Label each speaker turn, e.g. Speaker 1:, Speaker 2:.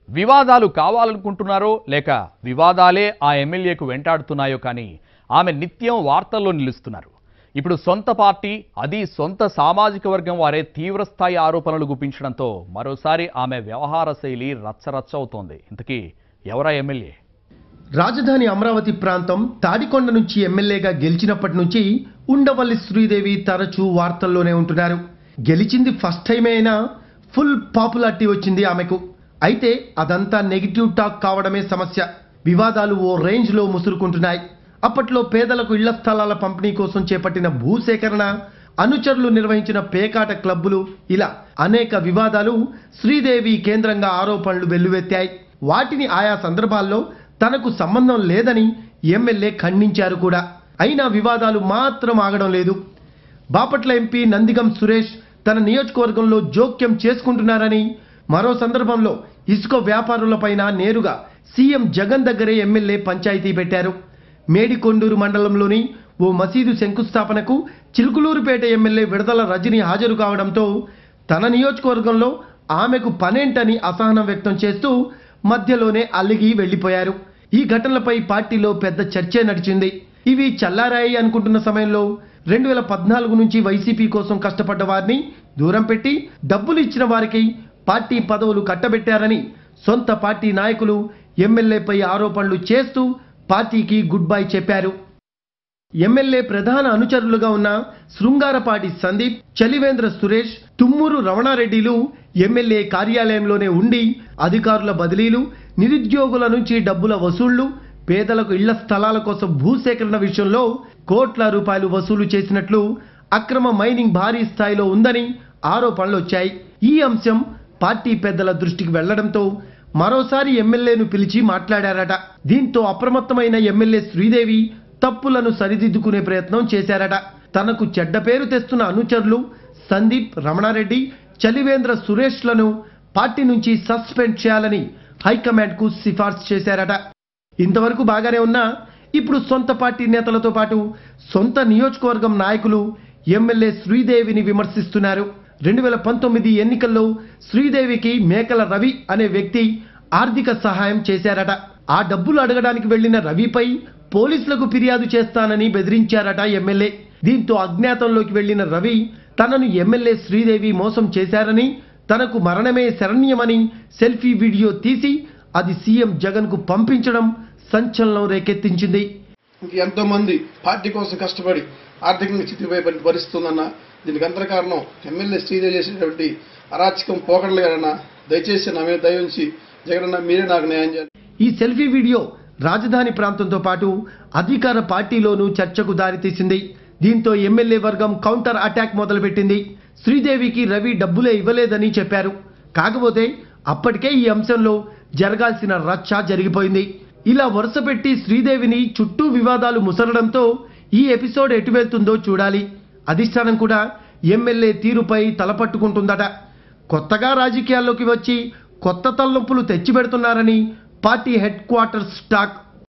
Speaker 1: వివాదాలు కావాలనుకుంటున్నారో లేక వివాదాలే ఆ ఎమ్మెల్యేకు వెంటాడుతున్నాయో కానీ ఆమె నిత్యం వార్తల్లో నిలుస్తున్నారు ఇప్పుడు సొంత పార్టీ అది సొంత సామాజిక వర్గం వారే తీవ్రస్థాయి ఆరోపణలు గుప్పించడంతో మరోసారి ఆమె వ్యవహార శైలి రచ్చరచ్చ అవుతోంది ఇంతకీ ఎవరా ఎమ్మెల్యే
Speaker 2: రాజధాని అమరావతి ప్రాంతం తాడికొండ నుంచి ఎమ్మెల్యేగా గెలిచినప్పటి నుంచి ఉండవల్లి శ్రీదేవి తరచూ వార్తల్లోనే ఉంటున్నారు గెలిచింది ఫస్ట్ టైమే అయినా ఫుల్ పాపులారిటీ వచ్చింది ఆమెకు అయితే అదంతా నెగిటివ్ టాక్ కావడమే సమస్య వివాదాలు ఓ రేంజ్లో ముసురుకుంటున్నాయి అప్పట్లో పేదలకు ఇళ్ల స్థలాల పంపిణీ కోసం చేపట్టిన భూసేకరణ అనుచరులు నిర్వహించిన పేకాట క్లబ్బులు ఇలా అనేక వివాదాలు శ్రీదేవి కేంద్రంగా ఆరోపణలు వెల్లువెత్తాయి వాటిని ఆయా సందర్భాల్లో తనకు సంబంధం లేదని ఎమ్మెల్యే ఖండించారు కూడా అయినా వివాదాలు మాత్రం ఆగడం లేదు బాపట్ల ఎంపీ నందిగం సురేష్ తన నియోజకవర్గంలో జోక్యం చేసుకుంటున్నారని మరో సందర్భంలో ఇసుక వ్యాపారులపైన నేరుగా సీఎం జగన్ దగ్గరే ఎమ్మెల్యే పంచాయతీ పెట్టారు మేడికొండూరు మండలంలోని ఓ మసీదు శంకుస్థాపనకు చిలుకులూరుపేట ఎమ్మెల్యే విడదల రజని హాజరు కావడంతో తన నియోజకవర్గంలో ఆమెకు పనేంటని అసహనం వ్యక్తం చేస్తూ మధ్యలోనే అలిగి వెళ్లిపోయారు ఈ ఘటనలపై పార్టీలో పెద్ద చర్చే నడిచింది ఇవి చల్లారాయి అనుకుంటున్న సమయంలో రెండు వేల పద్నాలుగు నుంచి వైసీపీ కోసం కష్టపడ్డ వారిని దూరం పెట్టి డబ్బులు ఇచ్చిన వారికి పార్టీ పదవులు కట్టబెట్టారని సొంత పార్టీ నాయకులు ఎమ్మెల్యేపై ఆరోపణలు చేస్తూ పార్టీకి గుడ్ బై చెప్పారు ఎమ్మెల్యే ప్రధాన అనుచరులుగా ఉన్న శృంగారపాటి సందీప్ చలివేంద్ర సురేష్ తుమ్మూరు రమణారెడ్డిలు ఎమ్మెల్యే కార్యాలయంలోనే ఉండి అధికారుల బదిలీలు నిరుద్యోగుల నుంచి డబ్బుల వసూళ్లు పేదలకు ఇళ్ల స్థలాల కోసం భూసేకరణ విషయంలో కోట్ల రూపాయలు వసూలు చేసినట్లు అక్రమ మైనింగ్ భారీ స్థాయిలో ఉందని ఆరోపణలు వచ్చాయి ఈ అంశం పార్టీ పెద్దల దృష్టికి వెళ్లడంతో మరోసారి ఎమ్మెల్యేను పిలిచి మాట్లాడారట దీంతో అప్రమత్తమైన ఎమ్మెల్యే శ్రీదేవి తప్పులను సరిదిద్దుకునే ప్రయత్నం చేశారట తనకు చెడ్డ పేరు తెస్తున్న అనుచరులు సందీప్ రమణారెడ్డి చలివేంద్ర సురేష్లను పార్టీ నుంచి సస్పెండ్ చేయాలని హైకమాండ్కు సిఫార్సు చేశారట ఇంతవరకు బాగానే ఉన్నా ఇప్పుడు సొంత పార్టీ నేతలతో పాటు సొంత నియోజకవర్గం నాయకులు ఎమ్మెల్యే శ్రీదేవిని విమర్శిస్తున్నారు రెండు వేల పంతొమ్మిది ఎన్నికల్లో శ్రీదేవికి మేకల రవి అనే వ్యక్తి ఆర్థిక సహాయం చేశారట ఆ డబ్బులు అడగడానికి వెళ్లిన రవిపై పోలీసులకు ఫిర్యాదు చేస్తానని బెదిరించారట ఎమ్మెల్యే దీంతో అజ్ఞాతంలోకి వెళ్లిన రవి తనను ఎమ్మెల్యే శ్రీదేవి మోసం చేశారని తనకు మరణమే శరణ్యమని సెల్ఫీ వీడియో తీసి అది సీఎం జగన్ కు పంపించడం సంచలనం రేకెత్తించింది
Speaker 3: ఇంక ఎంతో మంది పార్టీ కోసం కష్టపడి ఆర్థికంగా చితికిపోయే పరి- పరిస్థితుందన్న దీనికి అంతర కారణం ఎమ్మెల్యే శ్రీదేవి చేసినటువంటి అరాచకం పోకడలు కదన్నా దయచేసి నా మీద దయ ఉంచి జగనన్న మీరే నాకు న్యాయం చేయాలి
Speaker 2: ఈ సెల్ఫీ వీడియో రాజధాని ప్రాంతంతో పాటు అధికార పార్టీలోనూ చర్చకు దారితీసింది దీంతో ఎమ్మెల్యే వర్గం కౌంటర్ అటాక్ మొదలుపెట్టింది శ్రీదేవికి రవి డబ్బులే ఇవ్వలేదని చెప్పారు కాకపోతే అప్పటికే ఈ అంశంలో జరగాల్సిన రచ్చ జరిగిపోయింది ఇలా వరుసపెట్టి శ్రీదేవిని చుట్టూ వివాదాలు ముసరడంతో ఈ ఎపిసోడ్ ఎటు వెళ్తుందో చూడాలి అధిష్టానం కూడా ఎమ్మెల్యే తీరుపై తలపట్టుకుంటుందట కొత్తగా రాజకీయాల్లోకి వచ్చి కొత్త తలనొప్పులు తెచ్చిపెడుతున్నారని పార్టీ హెడ్ క్వార్టర్స్ టాక్